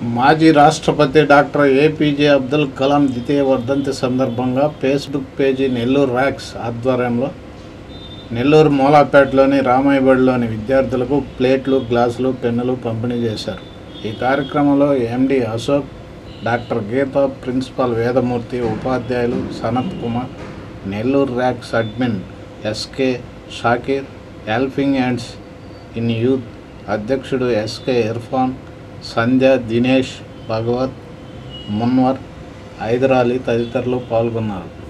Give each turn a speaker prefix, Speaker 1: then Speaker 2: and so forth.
Speaker 1: మాజీ రాష్ట్రపతి doctor APJ Abdul Kalam ద్వితీయ వర్ధంతి సందర్భంగా ఫేస్బుక్ పేజీ నెల్లూరు ర్యాక్స్ ఆధ్వర్యంలో నెల్లూరు మూలాపేటలోని రామాయబడిలోని విద్యార్థులకు ప్లేట్లు గ్లాసులు పెన్నులు పంపిణీ చేశారు ఈ కార్యక్రమంలో MD Ashok doctor Geetha principal Vedamurthy ఉపాధ్యాయులు Sanath Kumar Nellore racks admin SK Shakir helping hands in youth అధ్యక్షుడు ఎస్కే ఇర్ఫాన్ సంధ్య దినేష్ భగవత్ మున్వర్ హైదరాలీ తదితరులు పాల్గొన్నారు